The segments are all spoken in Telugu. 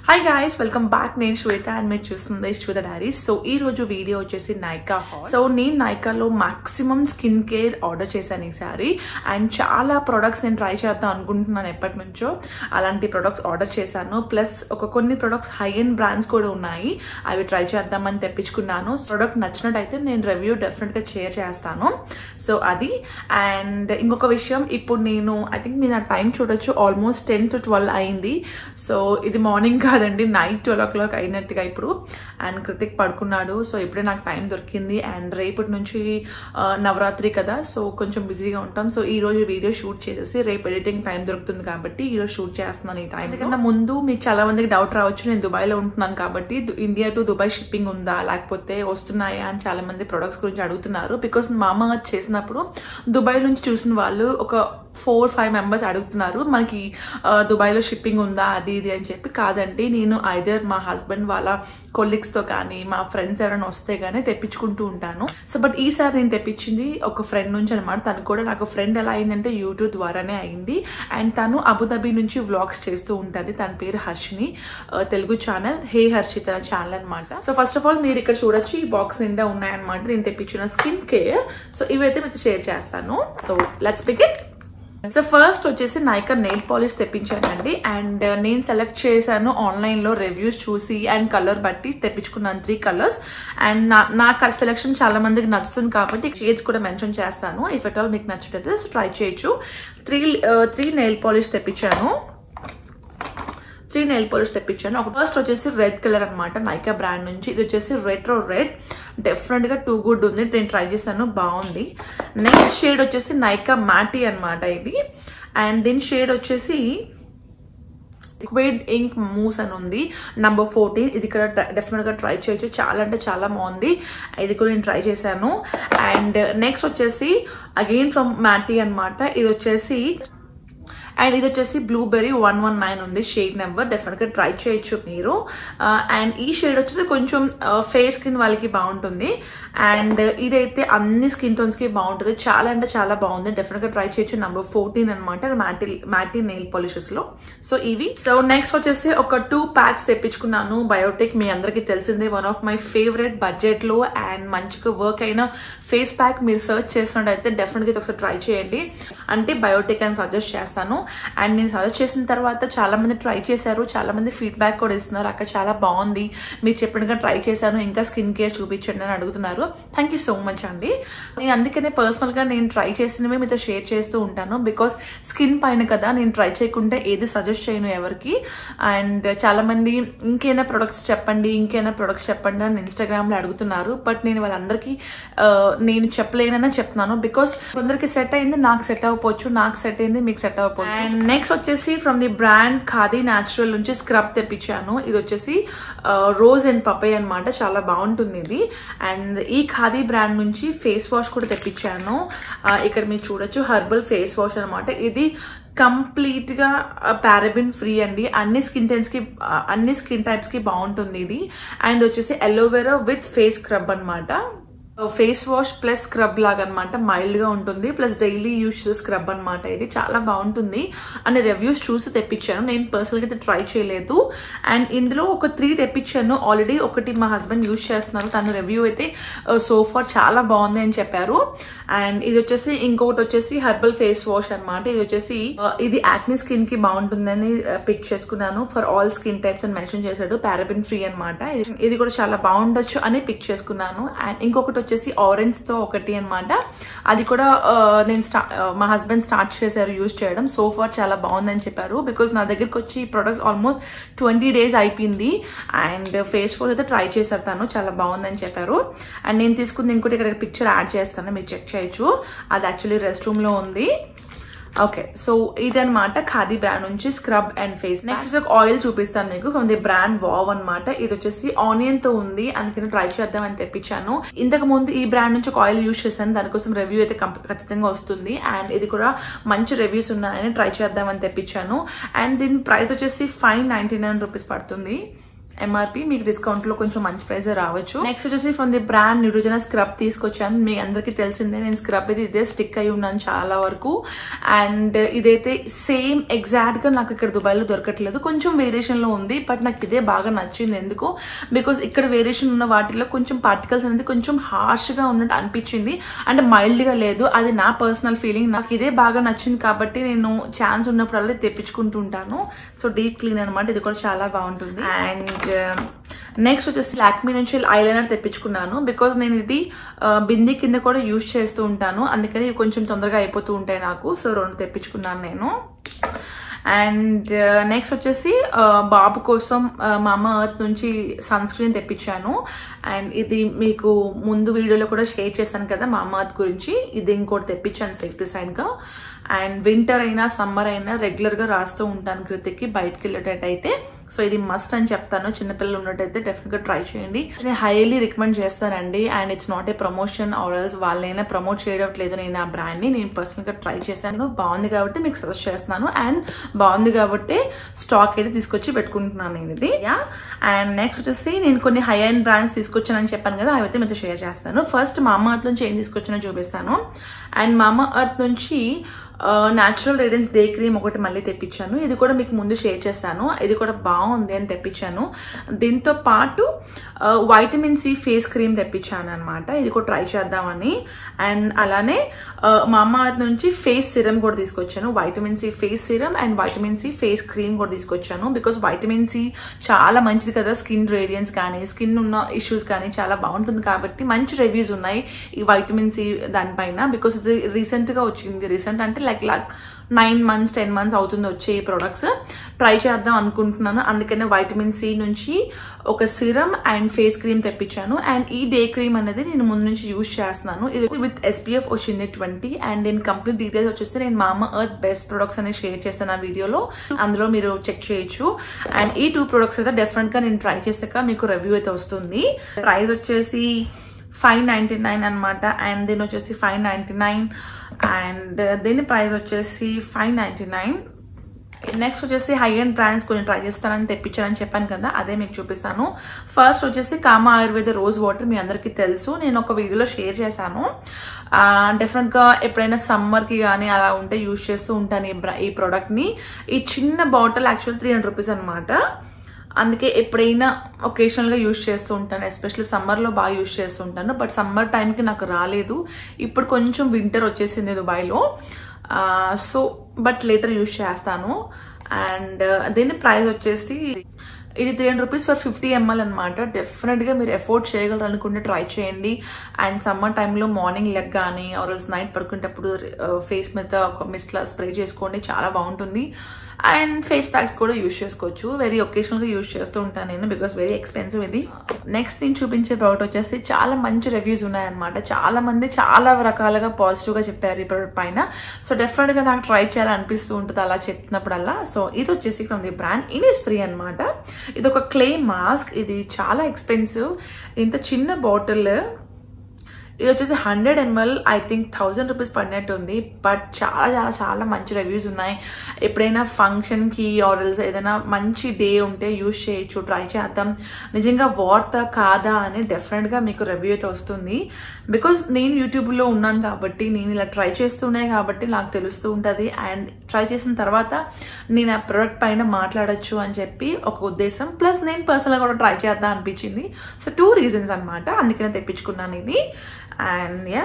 హాయ్ గాయస్ వెల్కమ్ బ్యాక్ నేను శ్వేత అండ్ మీరు చూస్తుంది శ్వేత డైరీస్ సో ఈ రోజు వీడియో వచ్చేసి నైకా హాల్ సో నేను నైకాలో మాక్సిమం స్కిన్ కేర్ ఆర్డర్ చేశాను ఈసారి అండ్ చాలా ప్రొడక్ట్స్ నేను ట్రై చేద్దాం అనుకుంటున్నాను ఎప్పటి నుంచో అలాంటి ప్రొడక్ట్స్ ఆర్డర్ చేశాను ప్లస్ ఒక కొన్ని ప్రొడక్ట్స్ హై ఎండ్ బ్రాండ్స్ కూడా ఉన్నాయి అవి ట్రై చేద్దామని తెప్పించుకున్నాను ప్రొడక్ట్ నచ్చినట్టయితే నేను రివ్యూ డెఫినెట్ గా షేర్ చేస్తాను సో అది అండ్ ఇంకొక విషయం ఇప్పుడు నేను ఐ థింక్ మీరు నా టైం చూడొచ్చు ఆల్మోస్ట్ టెన్ టు ట్వెల్వ్ అయింది సో ఇది మార్నింగ్ కాదండి నైట్ ట్వెల్వ్ ఓ క్లాక్ అయినట్టుగా ఇప్పుడు అండ్ కృతిక్ పడుకున్నాడు సో ఇప్పుడే నాకు టైం దొరికింది అండ్ రేపటి నుంచి ఆ, నవరాత్రి కదా సో కొంచెం బిజీగా ఉంటాం సో ఈ రోజు వీడియో షూట్ చేసేసి రేపు ఎడిటింగ్ టైం దొరుకుతుంది కాబట్టి ఈ రోజు షూట్ చేస్తున్నాను ఈ టైం కన్నా ముందు మీకు చాలా మందికి డౌట్ రావచ్చు నేను దుబాయ్లో ఉంటున్నాను కాబట్టి దు- ఇండియా టు దుబాయ్ షిప్పింగ్ ఉందా లేకపోతే వస్తున్నాయా అని చాలా మంది ప్రొడక్ట్స్ గురించి అడుగుతున్నారు బికాస్ మా అమ్మ చేసినప్పుడు దుబాయ్ నుంచి చూసిన వాళ్ళు ఒక ఫోర్ ఫైవ్ మెంబర్స్ అడుగుతున్నారు మనకి ఆ, దుబాయ్లో షిప్పింగ్ ఉందా అది ఇది అని చెప్పి కాదండి నేను ఐదర్ మా హస్బెండ్ వాళ్ళ కొలీగ్స్ తో కానీ మా ఫ్రెండ్స్ ఎవరైనా వస్తే కానీ తెప్పించుకుంటూ ఉంటాను సో బట్ ఈసారి నేను తెప్పించింది ఒక ఫ్రెండ్ నుంచి అనమాట తను కూడా నాకు ఫ్రెండ్ ఎలా అయిందంటే యూట్యూబ్ ద్వారానే అయింది అండ్ తను అబుదాబి నుంచి వ్లాగ్స్ చేస్తూ ఉంటుంది తన పేరు హర్షిని ఆ, తెలుగు ఛానల్ హే హర్షి తన ఛానల్ అనమాట సో ఫస్ట్ ఆఫ్ ఆల్ మీరు ఇక్కడ చూడొచ్చు ఈ బాక్స్ నిండా ఉన్నాయన్నమాట నేను తెప్పించిన స్కిన్ కేర్ సో ఇవైతే మీతో షేర్ చేస్తాను so let's begin so first వచ్చేసి నైకా నెయిల్ పాలిష్ తెప్పించానండి అండ్ నేను సెలెక్ట్ చేశాను ఆన్లైన్ లో రివ్యూస్ చూసి అండ్ కలర్ బట్టి తెప్పించుకున్నాను త్రీ కలర్స్ అండ్ నా నా సెలెక్షన్ చాలా మందికి నచ్చుతుంది కాబట్టి షేడ్స్ కూడా మెన్షన్ చేస్తాను ఇఫ్ ఎట్ ఆల్ మీకు నచ్చినట్లయితే ట్రై చేయొచ్చు త్రీ త్రీ నెయిల్ పాలిష్ తెప్పించాను త్రీ నెయిల్ పాలిష్ తెప్పించాను ఒక ఫస్ట్ వచ్చేసి రెడ్ కలర్ అన్నమాట నైకా బ్రాండ్ నుంచి ఇది వచ్చేసి రెట్రో రెడ్ డెఫినెట్ గా టూ గుడ్ ఉంది నేను ట్రై చేశాను బాగుంది నెక్స్ట్ షేడ్ వచ్చేసి నైకా మ్యాటీ అన్నమాట ఇది అండ్ దీని షేడ్ వచ్చేసి లిక్విడ్ ఇంక్ మూస్ అని ఉంది నంబర్ ఫోర్టీన్ ఇది ఇక్కడ డెఫినెట్ గా ట్రై చేయొచ్చు చాలా అంటే చాలా బాగుంది ఇది కూడా నేను ట్రై చేశాను అండ్ నెక్స్ట్ వచ్చేసి అగైన్ ఫ్రమ్ మ్యాటీ అన్నమాట ఇది వచ్చేసి అండ్ ఇది వచ్చేసి బ్లూబెర్రీ వన్ వన్ నైన్ ఉంది షేడ్ నెంబర్ డెఫినెట్ గా ట్రై చేయొచ్చు మీరు అండ్ ఈ షేడ్ వచ్చేసి కొంచెం ఫేర్ స్కిన్ వాళ్ళకి బాగుంటుంది అండ్ ఇదైతే అన్ని స్కిన్ టోన్స్ కి బాగుంటుంది చాలా అంటే చాలా బాగుంది డెఫినెట్ గా ట్రై చేయొచ్చు నెంబర్ ఫోర్టీన్ అనమాట మ్యాటి మ్యాటీ నెయిల్ పాలిషెస్ లో సో ఇవి సో నెక్స్ట్ వచ్చేసి ఒక టూ ప్యాక్స్ తెప్పించుకున్నాను బయోటిక్ మీ అందరికీ తెలిసిందే one of my favourite budget లో అండ్ మంచిగా వర్క్ అయిన ఫేస్ ప్యాక్ మీరు సర్చ్ చేసినట్టయితే డెఫినెట్ గా ఇది ఒకసారి ట్రై చేయండి అంటే బయోటిక్ అని సజెస్ట్ చేస్తాను అండ్ నేను సజెస్ట్ చేసిన తర్వాత చాలా మంది ట్రై చేశారు చాలా మంది ఫీడ్బ్యాక్ కూడా ఇస్తున్నారు అక్కడ చాలా బాగుంది మీరు చెప్పినగా ట్రై చేశాను ఇంకా స్కిన్ కేర్ చూపించండి అని అడుగుతున్నారు థ్యాంక్ యూ సో మచ్ అండి నేను అందుకనే పర్సనల్ గా నేను ట్రై చేసినవి మీతో షేర్ చేస్తూ ఉంటాను బికాస్ స్కిన్ పైన కదా నేను ట్రై చేయకుంటే ఏది సజెస్ట్ చేయను ఎవరికి అండ్ చాలా మంది ఇంకేమైనా ప్రొడక్ట్స్ చెప్పండి ఇంకేమైనా ప్రొడక్ట్స్ చెప్పండి అని ఇన్స్టాగ్రామ్ లో అడుగుతున్నారు బట్ నేను వాళ్ళందరికీ ఆ, నేను చెప్పలేననే చెప్తున్నాను బికాస్ కొందరికి సెట్ అయింది నాకు సెట్ అవ్వకపోవచ్చు నాకు సెట్ అయింది మీకు సెట్ అవ్వకపోవచ్చు అండ్ నెక్స్ట్ వచ్చేసి from the brand Khadi natural నుంచి స్క్రబ్ తెప్పించాను ఇది వచ్చేసి రోజ్ అండ్ పపై అన్నమాట చాలా బాగుంటుంది ఇది అండ్ ఈ ఖాదీ బ్రాండ్ నుంచి ఫేస్ వాష్ కూడా తెప్పించాను ఆ, ఇక్కడ మీరు చూడొచ్చు హర్బల్ ఫేస్ వాష్ అన్నమాట ఇది కంప్లీట్ గా పారాబిన్ ఫ్రీ అండి అన్ని స్కిన్ టైప్స్ కి ఆ, అన్ని స్కిన్ టైప్స్ కి బాగుంటుంది ఇది అండ్ వచ్చేసి ఎలోవెరా విత్ ఫేస్ స్క్రబ్ అన్నమాట ఫేస్ వాష్ ప్లస్ స్క్రబ్ లాగా అనమాట మైల్డ్ గా ఉంటుంది ప్లస్ డైలీ యూజ్ స్క్రబ్ అన్నమాట ఇది చాలా బాగుంటుంది అని రివ్యూస్ చూసి తెప్పించాను నేను పర్సనల్ గా అయితే ట్రై చేయలేదు అండ్ ఇందులో ఒక త్రీ తెప్పించాను ఆల్రెడీ ఒకటి మా హస్బెండ్ యూజ్ చేస్తున్నారు తన రివ్యూ అయితే సోఫార్ చాలా బాగుంది అని చెప్పారు అండ్ ఇది వచ్చేసి ఇంకొకటి వచ్చేసి హెర్బల్ ఫేస్ వాష్ అన్నమాట ఇది వచ్చేసి ఆ, ఇది యాక్ని స్కిన్ కి బాగుంటుందని పిక్ చేసుకున్నాను ఫర్ ఆల్ స్కిన్ టైప్స్ అని మెన్షన్ చేశాడు పారాబిన్ ఫ్రీ అనమాట ఇది కూడా చాలా బాగుండొచ్చు అని పిక్ చేసుకున్నాను అండ్ ఇంకొకటి వచ్చేసి ఆరెంజ్ తో ఒకటి అన్నమాట అది కూడా ఆ, నేను స్టా ఆ, మా హస్బెండ్ స్టార్ట్ చేశారు యూజ్ చేయడం సో ఫార్ చాలా బాగుందని చెప్పారు బికాస్ నా దగ్గరికి వచ్చి ఈ ప్రొడక్ట్స్ ఆల్మోస్ట్ ట్వంటీ డేస్ అయిపోయింది అండ్ ఫేస్ వాష్ అయితే ట్రై చేశారు తను చాలా బాగుందని చెప్పారు అండ్ నేను తీసుకుంది ఇంకోటి ఇక్కడ పిక్చర్ యాడ్ చేస్తాను మీరు చెక్ చేయొచ్చు అది యాక్చువల్లీ రెస్ట్ రూమ్ లో ఉంది ఓకే సో ఇదన్నమాట ఖాదీ బ్రాండ్ నుంచి స్క్రబ్ అండ్ ఫేస్ నెక్స్ట్ ఒక ఆయిల్ చూపిస్తాను మీకు ఫ్రమ్ ది బ్రాండ్ వావ్ అన్నమాట ఇది వచ్చేసి ఆనియన్ తో ఉంది అందుకని ట్రై చేద్దామని తెప్పించాను ఇంతకు ముందు ఈ బ్రాండ్ నుంచి ఒక ఆయిల్ యూజ్ చేశాను దానికోసం రివ్యూ అయితే కంప- ఖచ్చితంగా వస్తుంది అండ్ ఇది కూడా మంచి రివ్యూస్ ఉన్నాయని ట్రై చేద్దామని తెప్పించాను అండ్ దీని ప్రైస్ వచ్చేసి ఫైవ్ నైన్టీ నైన్ రూపీస్ పడుతుంది ఎంఆర్పి మీకు డిస్కౌంట్ లో కొంచెం మంచి ప్రైస్ రావచ్చు నెక్స్ట్ వచ్చేసి from the brand Neutrogena scrub తీసుకొచ్చాను మీ అందరికీ తెలిసిందే నేను స్క్రబ్ అయితే ఇదే స్టిక్ అయి ఉన్నాను చాలా వరకు అండ్ ఇదైతే సేమ్ ఎగ్జాక్ట్ గా నాకు ఇక్కడ దుబాయ్ లో దొరకట్లేదు కొంచెం వేరియేషన్ లో ఉంది బట్ నాకు ఇదే బాగా నచ్చింది ఎందుకు బికాస్ ఇక్కడ వేరియేషన్ ఉన్న వాటిలో కొంచెం పార్టికల్స్ అనేది కొంచెం హార్ష్ గా ఉన్నట్టు అనిపించింది అంటే మైల్డ్ గా లేదు అది నా పర్సనల్ ఫీలింగ్ నాకు ఇదే బాగా నచ్చింది కాబట్టి నేను ఛాన్స్ ఉన్నప్పుడల్లా తెప్పించుకుంటూ ఉంటాను సో డీప్ క్లీన్ అనమాట ఇది కూడా చాలా బాగుంటుంది అండ్ నెక్స్ట్ వచ్చేసి లాక్మీ నుంచి ఐలైనర్ తెప్పించుకున్నాను బికాజ్ నేను ఇది ఆ, బింది కింద కూడా యూజ్ చేస్తూ ఉంటాను అందుకని ఇవి కొంచెం తొందరగా అయిపోతూ ఉంటాయి నాకు సో రెండు తెప్పించుకున్నాను నేను అండ్ నెక్స్ట్ వచ్చేసి ఆ, బాబు కోసం ఆ, మా అమ్మ ఎర్త్ నుంచి సన్ స్క్రీన్ తెప్పించాను అండ్ ఇది మీకు ముందు వీడియోలో కూడా షేర్ చేశాను కదా మా అమ్మ ఎర్త్ గురించి ఇది ఇంకోటి తెప్పించాను సేఫ్టీ సైడ్ గా అండ్ వింటర్ అయినా సమ్మర్ అయినా రెగ్యులర్ గా రాస్తూ ఉంటాను కృతికి బయటకు వెళ్ళేటట్టయితే సో ఇది మస్ట్ అని చెప్తాను చిన్నపిల్లలు ఉన్నట్టయితే డెఫినెట్ గా ట్రై చేయండి నేను హైలీ రికమెండ్ చేస్తానండి and it's not a promotion ఆర్ఎల్స్ వాళ్ళైనా ప్రమోట్ చేయడం లేదు నేను ఆ బ్రాండ్ ని నేను పర్సనల్ గా ట్రై చేశాను బాగుంది కాబట్టి మీకు సజెస్ట్ చేస్తున్నాను అండ్ బాగుంది కాబట్టి స్టాక్ అయితే తీసుకొచ్చి పెట్టుకుంటున్నాను నేను ఇది యా అండ్ నెక్స్ట్ వచ్చేసి నేను కొన్ని హై అండ్ బ్రాండ్స్ తీసుకొచ్చానని చెప్పాను కదా అవి అయితే మీతో షేర్ చేస్తాను ఫస్ట్ మా అమ్మ అర్త్ నుంచి ఏం తీసుకొచ్చానో చూపిస్తాను అండ్ మా అమ్మ అర్త్ నుంచి న్యాచురల్ రేడియన్స్ డే క్రీమ్ ఒకటి మళ్ళీ తెప్పించాను ఇది కూడా మీకు ముందు షేర్ చేస్తాను ఇది కూడా బాగుంది అని తెప్పించాను దీంతో పాటు వైటమిన్ సి ఫేస్ క్రీమ్ తెప్పించాను అనమాట ఇది కూడా ట్రై చేద్దామని అండ్ అలానే ఆ, మా అమ్మ నుంచి ఫేస్ సిరం కూడా తీసుకొచ్చాను vitamin C face serum and vitamin C face cream కూడా తీసుకొచ్చాను బికాస్ వైటమిన్ సి చాలా మంచిది కదా స్కిన్ రేడియన్స్ కానీ స్కిన్ ఉన్న ఇష్యూస్ కానీ చాలా బాగుంటుంది కాబట్టి మంచి రివ్యూస్ ఉన్నాయి ఈ వైటమిన్ సి దానిపైన బికాస్ ఇది రీసెంట్ గా వచ్చింది రీసెంట్ అంటే like like nine months ten months అవుతుంది వచ్చే ఈ ప్రొడక్ట్స్ ట్రై చేద్దాం అనుకుంటున్నాను అందుకనే వైటమిన్ సి నుంచి ఒక సిరం అండ్ ఫేస్ క్రీమ్ తెప్పించాను అండ్ ఈ డే క్రీమ్ అనేది నేను ముందు నుంచి యూజ్ చేస్తున్నాను ఇది విత్ ఎస్పీఎఫ్ వచ్చింది ట్వంటీ అండ్ నేను కంప్లీట్ డీటెయిల్స్ వచ్చేసి నేను Mamaearth best products అనేది షేర్ చేశాను ఆ వీడియోలో అందులో మీరు చెక్ చేయొచ్చు అండ్ ఈ టూ ప్రొడక్ట్స్ అయితే డెఫినెట్ గా నేను ట్రై చేసాక మీకు రివ్యూ అయితే వస్తుంది ప్రైస్ వచ్చేసి ఫైవ్ నైంటీ నైన్ అనమాట అండ్ దీని వచ్చేసి ఫైవ్ నైంటీ నైన్ అండ్ దీని ప్రైస్ వచ్చేసి ఫైవ్ నైంటీ నైన్ నెక్స్ట్ వచ్చేసి హై అండ్ బ్రాండ్స్ కొంచెం ట్రై చేస్తానని తెప్పించానని చెప్పాను కదా అదే మీకు చూపిస్తాను ఫస్ట్ వచ్చేసి కామా ఆయుర్వేద రోజ్ వాటర్ మీ అందరికీ తెలుసు నేను ఒక వీడియోలో షేర్ చేశాను డెఫినెట్ గా ఎప్పుడైనా సమ్మర్ కి కానీ అలా ఉంటే యూజ్ చేస్తూ ఉంటాను ఈ బ్రా- ఈ ప్రోడక్ట్ ని ఈ చిన్న bottle actual three hundred rupees అనమాట అందుకే ఎప్పుడైనా ఒకేషనల్ గా యూజ్ చేస్తూ ఉంటాను ఎస్పెషల్లీ సమ్మర్ లో బాగా యూజ్ చేస్తూ ఉంటాను బట్ సమ్మర్ టైంకి నాకు రాలేదు ఇప్పుడు కొంచెం వింటర్ వచ్చేసింది దుబాయ్లో సో బట్ లేటర్ యూజ్ చేస్తాను అండ్ దీని ప్రైస్ వచ్చేసి ఇది three hundred rupees for fifty ml అనమాట డెఫినెట్ గా మీరు ఎఫోర్డ్ చేయగలరు అనుకుంటే ట్రై చేయండి అండ్ సమ్మర్ టైంలో మార్నింగ్ లెగ్ కానీ ఆర్ నైట్ పడుకునేటప్పుడు ఫేస్ మీద ఒక మిస్ట్లా స్ప్రే చేసుకోండి చాలా బాగుంటుంది అండ్ ఫేస్ ప్యాక్స్ కూడా యూజ్ చేసుకోవచ్చు వెరీ ఒకేషనల్ గా యూజ్ చేస్తూ ఉంటాను నేను బికాస్ వెరీ ఎక్స్పెన్సివ్ ఇది నెక్స్ట్ నేను చూపించే ప్రోడక్ట్ వచ్చేసి చాలా మంచి రివ్యూస్ ఉన్నాయన్నమాట చాలా మంది చాలా రకాలుగా పాజిటివ్ గా చెప్పారు ఈ ప్రోడక్ట్ పైన సో డెఫినెట్ గా నాకు ట్రై చేయాలనిపిస్తూ ఉంటుంది అలా చెప్తున్నప్పుడల్లా సో ఇది వచ్చేసి from the brand Innisfree అనమాట ఇది ఒక క్లే మాస్క్ ఇది చాలా ఎక్స్పెన్సివ్ ఇంత చిన్న బాటిల్ ఇది వచ్చేసి hundred ml I think thousand rupees పడినట్టు ఉంది బట్ చాలా చాలా చాలా మంచి రివ్యూస్ ఉన్నాయి ఎప్పుడైనా ఫంక్షన్కి ఆర్డర్స్ ఏదైనా మంచి డే ఉంటే యూజ్ చేయొచ్చు ట్రై చేద్దాం నిజంగా వార్త కాదా అని డెఫినెట్గా మీకు రివ్యూ అయితే వస్తుంది బికాజ్ నేను యూట్యూబ్లో ఉన్నాను కాబట్టి నేను ఇలా ట్రై చేస్తూనే కాబట్టి నాకు తెలుస్తూ ఉంటుంది అండ్ ట్రై చేసిన తర్వాత నేను ఆ ప్రోడక్ట్ పైన మాట్లాడొచ్చు అని చెప్పి ఒక ఉద్దేశం ప్లస్ నేను పర్సనల్గా కూడా ట్రై చేద్దాం అనిపించింది సో టూ రీజన్స్ అనమాట అందుకనే తెప్పించుకున్నాను ఇది అండ్ యా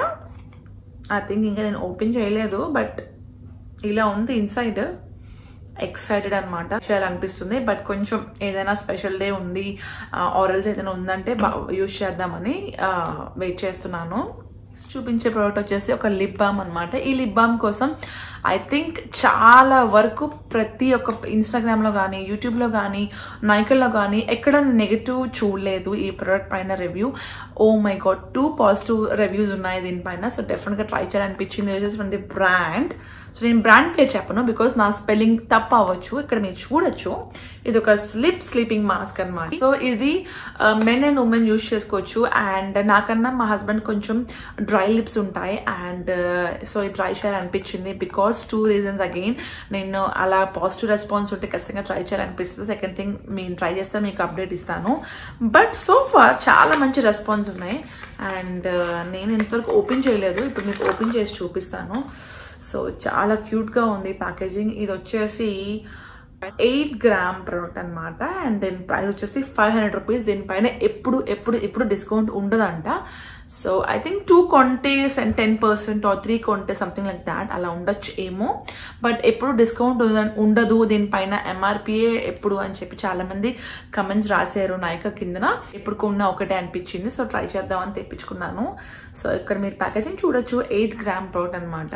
ఐ థింక్ ఇంకా నేను ఓపెన్ చేయలేదు బట్ ఇలా ఉంది ఇన్సైడ్ ఎక్సైటెడ్ అనమాట చేయాలనిపిస్తుంది బట్ కొంచెం ఏదైనా స్పెషల్ డే ఉంది ఆరల్స్ ఏదైనా ఉందంటే యూజ్ చేద్దామని వెయిట్ చేస్తున్నాను చూపించే ప్రోడక్ట్ వచ్చేసి ఒక లిప్ బామ్ అనమాట ఈ లిప్ బామ్ కోసం ఐ థింక్ చాలా వరకు ప్రతి ఒక్క ఇన్స్టాగ్రామ్లో కానీ యూట్యూబ్లో కానీ నైకల్లో కానీ ఎక్కడ నెగిటివ్ చూడలేదు ఈ ప్రోడక్ట్ పైన review oh my god too positive reviews ఉన్నాయి దీనిపైన సో డెఫినెట్గా ట్రై చేయాలనిపించింది వచ్చేసి ఫ్రమ్ ది బ్రాండ్ సో నేను బ్రాండ్ పేరు చెప్పను బికాస్ నా స్పెల్లింగ్ తప్ప అవ్వచ్చు ఇక్కడ మీరు చూడొచ్చు ఇది ఒక స్లిప్ స్లీపింగ్ మాస్క్ అనమాట సో ఇది మెన్ అండ్ ఉమెన్ యూజ్ చేసుకోవచ్చు అండ్ నాకన్నా మా హస్బెండ్ కొంచెం డ్రై లిప్స్ ఉంటాయి అండ్ సో ఇది ట్రై చేయాలనిపించింది because because two reasons again నేను అలా పాజిటివ్ రెస్పాన్స్ ఉంటే ఖచ్చితంగా ట్రై చేయాలనిపిస్తుంది సెకండ్ థింగ్ మేము ట్రై చేస్తే మీకు అప్డేట్ ఇస్తాను బట్ సో ఫార్ చాలా మంచి రెస్పాన్స్ ఉన్నాయి అండ్ నేను ఇంతవరకు ఓపెన్ చేయలేదు ఇప్పుడు మీకు ఓపెన్ చేసి చూపిస్తాను సో చాలా క్యూట్గా ఉంది ప్యాకేజింగ్ ఇది వచ్చేసి ఎయిట్ గ్రామ్ ప్రోడక్ట్ అనమాట అండ్ దీని ప్రైస్ వచ్చేసి ఫైవ్ హండ్రెడ్ రూపీస్ దీనిపైన ఎప్పుడు ఎప్పుడు ఎప్పుడు డిస్కౌంట్ ఉండదంట సో ఐ థింక్ టూ కొంటే టెన్ పర్సెంట్ ఆర్ త్రీ కొంటే సంథింగ్ లైక్ దాట్ అలా ఉండొచ్చు ఏమో బట్ ఎప్పుడు డిస్కౌంట్ ఉండదు దీనిపైన ఎంఆర్పిఏ ఎప్పుడు అని చెప్పి చాలా మంది కమెంట్స్ రాశారు నాయక కిందన ఎప్పుడు కొన్నా ఒకటే అనిపించింది సో ట్రై చేద్దామని తెప్పించుకున్నాను సో ఇక్కడ మీరు ప్యాకేజింగ్ చూడొచ్చు ఎయిట్ గ్రామ్ ప్రోడక్ట్ అనమాట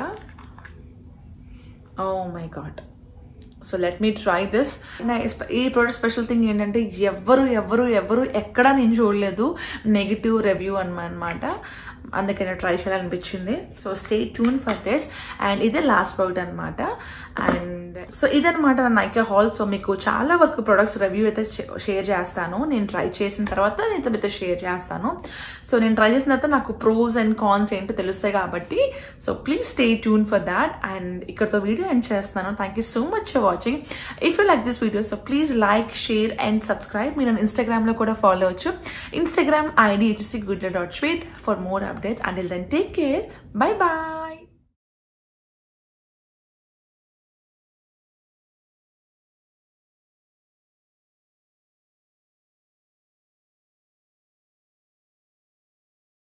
oh my god so let me try this ఈ ప్రోడక్ట్ స్పెషల్ థింగ్ ఏంటంటే ఎవరు ఎవరు ఎవరు ఎక్కడా నేను చూడలేదు నెగిటివ్ రివ్యూ అనమాట అందుకే నేను ట్రై చేయాలనిపించింది so stay tune for this and ఇదే లాస్ట్ ప్రోడక్ట్ అనమాట అండ్ సో ఇదనమాట నా నైకా హాల్ సో మీకు చాలా వరకు ప్రొడక్ట్స్ రివ్యూ అయితే షేర్ చేస్తాను నేను ట్రై చేసిన తర్వాత నేను మీతో షేర్ చేస్తాను సో నేను ట్రై చేసిన తర్వాత నాకు ప్రోస్ అండ్ కాన్స్ ఏంటో తెలుస్తాయి కాబట్టి so please stay tune for that and ఇక్కడతో వీడియో ఎండ్ చేస్తాను thank you so much for watching if you like this video so please like share and subscribe మీరు నన్ను ఇన్స్టాగ్రామ్లో కూడా ఫాలో అవచ్చు ఇన్స్టాగ్రామ్ ఐడి వచ్చేసి good dot Shwet for more updates and then take care bye bye